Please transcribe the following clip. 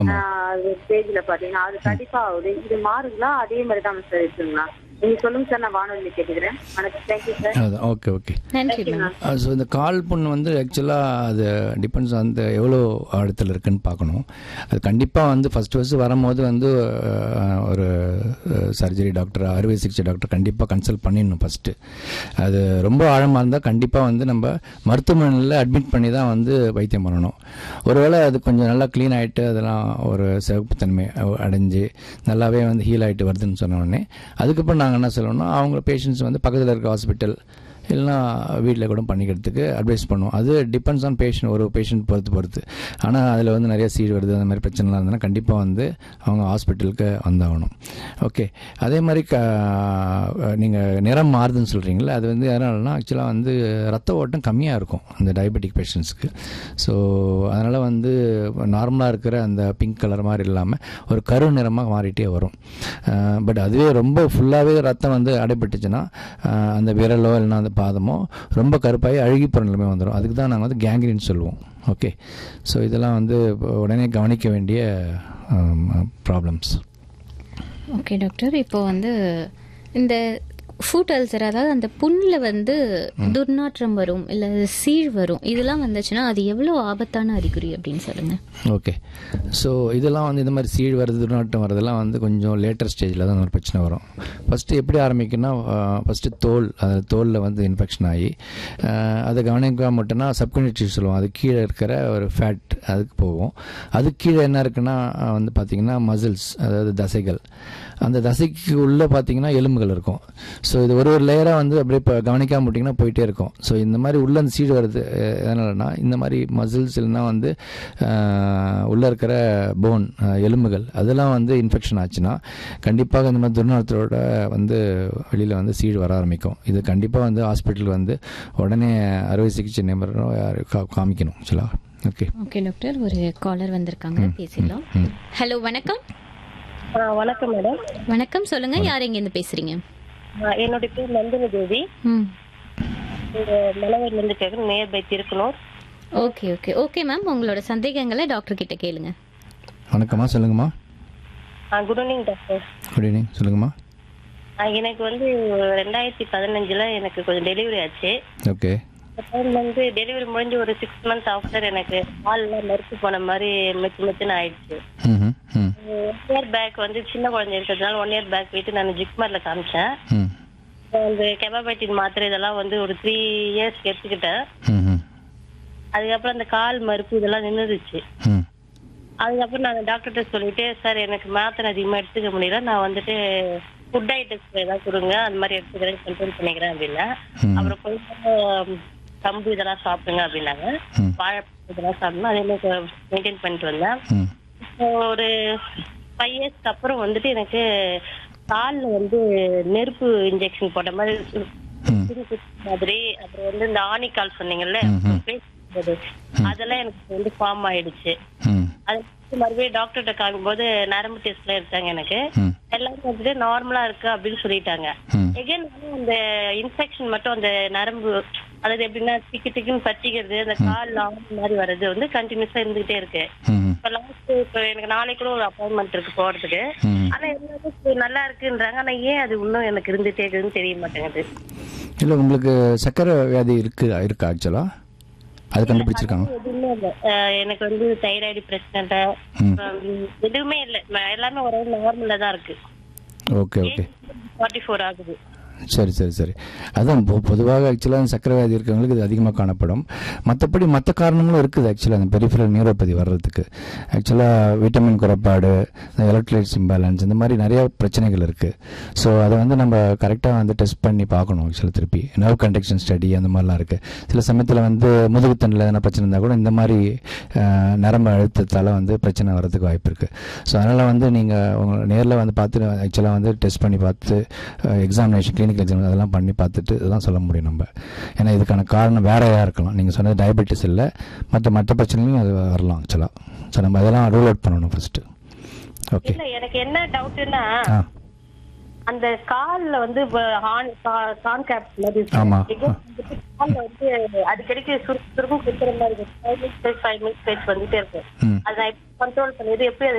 ஆமா. ஸ்டேஜ்ல பாத்தீங்கன்னா அது கண்டிப்பா ஆகுது இது மாறுங்களா அதே மாதிரி தான் சார் இருக்குங்களா நீங்க சொல்லுங்க சார் நான் வானொலி கேட்டுக்கிறேன் வணக்கம் தேங்க்யூ சார் அதான் ஓகே ஓகே நன்றி மேம் ஸோ இந்த கால் புண் வந்து ஆக்சுவலாக அது டிபெண்ட்ஸ் அந்த எவ்வளோ ஆழத்தில் இருக்குன்னு பார்க்கணும் அது கண்டிப்பாக வந்து ஃபஸ்ட்டு ஃபஸ்ட்டு வரும்போது வந்து அஹ், ஒரு சர்ஜரி டாக்டர் அறுவை சிகிச்சை டாக்டர் கண்டிப்பாக கன்சல்ட் பண்ணிடணும் ஃபஸ்ட்டு அது ரொம்ப ஆழமாக இருந்தால் கண்டிப்பாக வந்து நம்ம மருத்துவமனையில் அட்மிட் பண்ணி தான் வந்து வைத்தியம் பண்ணணும் ஒருவேளை அது கொஞ்சம் நல்லா க்ளீன் ஆகிட்டு அதெல்லாம் ஒரு சிவப்புத்தன்மை அடைஞ்சு நல்லாவே வந்து ஹீல் ஆகிட்டு வருதுன்னு சொன்ன உடனே அதுக்கப்புறம் நாங்கள் என்ன சொல்லணும்னா அவங்க பேஷண்ட்ஸ் வந்து பக்கத்தில் இருக்க ஹாஸ்பிட்டல் இல்லைனா வீட்டில் கூட பண்ணிக்கிறதுக்கு அட்வைஸ் பண்ணுவோம் அது டிபெண்ட்ஸ் ஆன் பேஷண்ட் ஒரு பேஷண்ட் பொறுத்து பொறுத்து ஆனால் அதில் வந்து நிறைய சீடு வருது அந்த மாதிரி பிரச்சனைலாம் இருந்ததுன்னா கண்டிப்பாக வந்து அவங்க ஹாஸ்பிட்டலுக்கு வந்தாகணும் ஓகே அதே மாதிரி க நீங்கள் நிறம் மாறுதுன்னு சொல்கிறீங்களா அது வந்து எதனாலனா ஆக்சுவலாக வந்து ரத்த ஓட்டம் கம்மியாக இருக்கும் அந்த டயபெட்டிக் பேஷண்ட்ஸ்க்கு ஸோ அதனால் வந்து நார்மலாக இருக்கிற அந்த பிங்க் கலர் மாதிரி இல்லாமல் ஒரு கரு நிறமாக மாறிட்டே வரும் பட் அதுவே ரொம்ப ஃபுல்லாகவே ரத்தம் வந்து அடைபட்டுச்சுன்னா அஹ், அந்த விரலோ இல்லைன்னா அந்த பாதமோ ரொம்ப கருப்பாகி அழுகி போகிற நிலைமை வந்துடும் அதுக்கு தான் நாங்கள் வந்து கேங்க்ரின்னு சொல்லுவோம் ஓகே ஸோ இதெல்லாம் வந்து உடனே கவனிக்க வேண்டிய ப்ராப்ளம்ஸ் ஓகே டாக்டர் இப்போ வந்து இந்த ஃபுட் அல்சர் அதாவது அந்த புண்ணில் வந்து துர்நாற்றம் வரும் இல்லை சீழ் வரும் இதெல்லாம் வந்துச்சுன்னா அது எவ்வளோ ஆபத்தான அறிகுறி அப்படின்னு சொல்லுங்க ஓகே ஸோ இதெல்லாம் வந்து இந்த மாதிரி சீழ் வருது துர்நாட்டம் வரதெல்லாம் வந்து கொஞ்சம் லேட்டர் ஸ்டேஜில் தான் ஒரு பிரச்சனை வரும் ஃபஸ்ட்டு எப்படி ஆரம்பிக்குன்னா ஃபஸ்ட்டு தோல் அது தோலில் வந்து இன்ஃபெக்ஷன் ஆகி அஹ், அதை கவனிக்காம மட்டும்னா சப்கனிட்டி சொல்லுவோம் அது கீழே இருக்கிற ஒரு ஃபேட் அதுக்கு போகும் அதுக்கு கீழே என்ன இருக்குன்னா அஹ், வந்து பார்த்திங்கன்னா மசில்ஸ் அதாவது தசைகள் அந்த தசைக்கு உள்ளே பார்த்தீங்கன்னா எலும்புகள் இருக்கும் ஸோ இது ஒரு ஒரு லேயராக வந்து அப்படியே இப்போ கவனிக்காம விட்டிங்கன்னா போயிட்டே இருக்கும் ஸோ இந்த மாதிரி உள்ள அந்த சீடு வருது அஹ், எதனாலனா இந்த மாதிரி மசில்ஸ் இல்லைன்னா வந்து அஹ், உள்ள இருக்கிற போன் எலும்புகள் அதெல்லாம் வந்து இன்ஃபெக்ஷன் ஆச்சுன்னா கண்டிப்பாக இந்த மாதிரி துர்நாற்றத்தோட வந்து வெளியில் வந்து சீடு வர ஆரம்பிக்கும் இது கண்டிப்பாக வந்து ஹாஸ்பிட்டல் வந்து உடனே அறுவை சிகிச்சை நிபுணரோ யாரு கா- காமிக்கணும் ஆக்சுவலாக ஓகே ஓகே டாக்டர் ஒரு காலர் வந்திருக்காங்க பேசிடலாம் ஹலோ வணக்கம் ஆ, வணக்கம் மேடம் வணக்கம் சொல்லுங்க யார் இருந்து பேசுறீங்க ஆ, என்னுடைய பேர் நந்தினி தேவி ம் இங்க மலவரில இருந்து கேட்குறேன் near by Thirukkanur okay okay okay ma'am உங்களோட சந்தேகங்களை டாக்டர் கிட்ட கேளுங்க வணக்கம்மா சொல்லுங்கம்மா good evening doctor good evening சொல்லுங்கம்மா ஆ, எனக்கு வந்து ரெண்டாயிரத்தி பதினஞ்சுல எனக்கு கொஞ்சம் டெலிவரி ஆச்சு ஓகே அந்த டைம் வந்து டெலிவரி முடிஞ்சு ஒரு சிக்ஸ் மந்த்ஸ் ஆஃப்டர் எனக்கு கால்லாம் மறுத்து போன மாதிரி மெத்து மெத்துன்னு ஆயிடுச்சு ம் ம் ஒன் இயர் பேக் வந்து சின்ன குழந்தை இருக்கிறதுனால ஒன் இயர் பேக் போயிட்டு நான் ஜிக்மார்ல காமிச்சேன் ம் அந்த கெபாபைட்டின் மாத்திரை இதெல்லாம் வந்து ஒரு த்ரீ இயர்ஸ் எடுத்துக்கிட்டேன் ம் ம் அதுக்கப்புறம் அந்த கால் மறுப்பு இதெல்லாம் நின்றுச்சு ம் அதுக்கப்புறம் நான் டாக்டர்கிட்ட சொல்லிட்டு சார் எனக்கு மாத்திரை அதிகமா எடுத்துக்க முடியல நான் வந்துட்டு ஃபுட் ஐட்டம்ஸ் ஏதாவது கொடுங்க அந்த மாதிரி எடுத்துக்கிறேன் கண்ட்ரோல் பண்ணிக்கிறேன் அப்படின்னா ம். அப்புறம் கொஞ்சம் கம்பு இதெல்லாம் சாப்பிடுங்க அப்படின்னாங்க ம். வாழைப்பழம் இதெல்லாம் சாப்பிடணும் அதே மாதிரி மெயின்டைன் பண்ணிட்டு வந்தேன் ம் இப்போ ஒரு ஃபைவ் இயர்ஸ்க்கு அப்புறம் வந்துட்டு எனக்கு கால்ல வந்து நெருப்பு இன்ஜெக்ஷன் போட்ட மாதிரி ம். சிறு குத்து மாதிரி அப்புறம் வந்து இந்த ஆணிக்கால் சொன்னீங்கல்ல ம்ஹும். பேசும்போது அதெல்லாம் எனக்கு வந்து ஃபார்ம் ஆயிடுச்சு ம் அது வந்து மறுபடியும் டாக்டர்கிட்ட காமிக்கும்போது நரம்பு டெஸ்ட்ல எடுத்தாங்க எனக்கு ம் எல்லாரும் வந்துட்டு நார்மலா இருக்கு அப்படின்னு சொல்லிட்டாங்க ம் எகைன் அந்த இன்ஃபெக்ஷன் மட்டும் அந்த நரம்பு அதாவது எப்படின்னா திக்கு திக்குன்னு பற்றிக்கிறது அந்த கால் ஆணி மாதிரி வர்றது வந்து கண்டினியூஸா இருந்துகிட்டே இருக்கு ம் இப்ப லாஸ்ட் இப்ப எனக்கு நாளைக்கு கூட ஒரு அப்பாயின்மெண்ட் இருக்கு போறதுக்கு ம் ஆனா எல்லாரும் இப்ப நல்லா இருக்குன்றாங்க ஆனா ஏன் அது இன்னும் எனக்கு இருந்துட்டே இருக்குதுன்னு தெரிய மாட்டேங்குது இல்லை உங்களுக்கு சக்கரை வியாதி இருக்கு இருக்கா ஆக்சுவலாக அது கண்டுபிடிச்சிருக்காங்க எதுவுமே இல்ல அஹ் எனக்கு வந்து தைராய்டு பிரச்சனை இல்ல ம். அஹ் எதுவுமே இல்ல ம- எல்லாமே ஒரு நார்மலா தான் இருக்கு ஓகே ஓகே ஃபார்ட்டி ஃபோர் ஆகுது சரி சரி சரி அதான் பொ- பொதுவாக ஆக்சுவலாக சக்கரை வியாதி இருக்கிறவங்களுக்கு இது அதிகமாக காணப்படும் மற்றபடி மற்ற காரணங்களும் இருக்குது ஆக்சுவலாக அந்த பெரிஃபரல் நியூரோபதி வர்றதுக்கு ஆக்சுவலாக விட்டமின் குறைபாடு எலக்ட்ரைட்ஸ் இம்பேலன்ஸ் இந்த மாதிரி நிறைய பிரச்சனைகள் இருக்குது ஸோ அதை வந்து நம்ம கரெக்டாக வந்து டெஸ்ட் பண்ணி பார்க்கணும் ஆக்சுவலாக திருப்பி நர்வ் கண்டக்ஷன் ஸ்டடி அந்த மாதிரிலாம் இருக்குது சில சமயத்தில் வந்து முதுகுத்தண்டில் எதனா பிரச்சனை இருந்தால் கூட இந்த மாதிரி அஹ், நரம்பு அழுத்தத்தால் வந்து பிரச்சனை வர்றதுக்கு வாய்ப்பு இருக்குது ஸோ அதனால் வந்து நீங்கள் உங்களை நேரில் வந்து பார்த்து ஆக்சுவலாக வந்து டெஸ்ட் பண்ணி பார்த்து எக்ஸாமினேஷன் கிளினிக்கல் எக்ஸாம் அதெல்லாம் பண்ணி பார்த்துட்டு இதெல்லாம் சொல்ல முடியும் நம்ம ஏன்னா இதுக்கான காரணம் வேறையாக இருக்கலாம் நீங்கள் சொன்னது டயபெட்டிஸ் இல்லை மற்ற மற்ற பிரச்சனையும் அது வரலாம் ஆக்சுவலாக ஸோ நம்ம அதெல்லாம் ரூல் அவுட் பண்ணணும் ஃபஸ்ட்டு ஓகே இல்ல எனக்கு என்ன டவுட்னா ஆ அந்த கால்ல வந்து கான் கேப் மாதிரி ஆமா. இருக்கு. வந்துட்டு கால்ல வந்து அடிக்கடிக்கு சுருக்கு சுருக்கும் குத்துற மாதிரி இருக்கு ஃபைவ் மினிட்ஸ் ஃபைவ் மினிட்ஸ் கழிச்சு வந்துட்டே இருக்கு ம் அது நான் எப்படி கண்ட்ரோல் பண்ணிது எப்படி அதை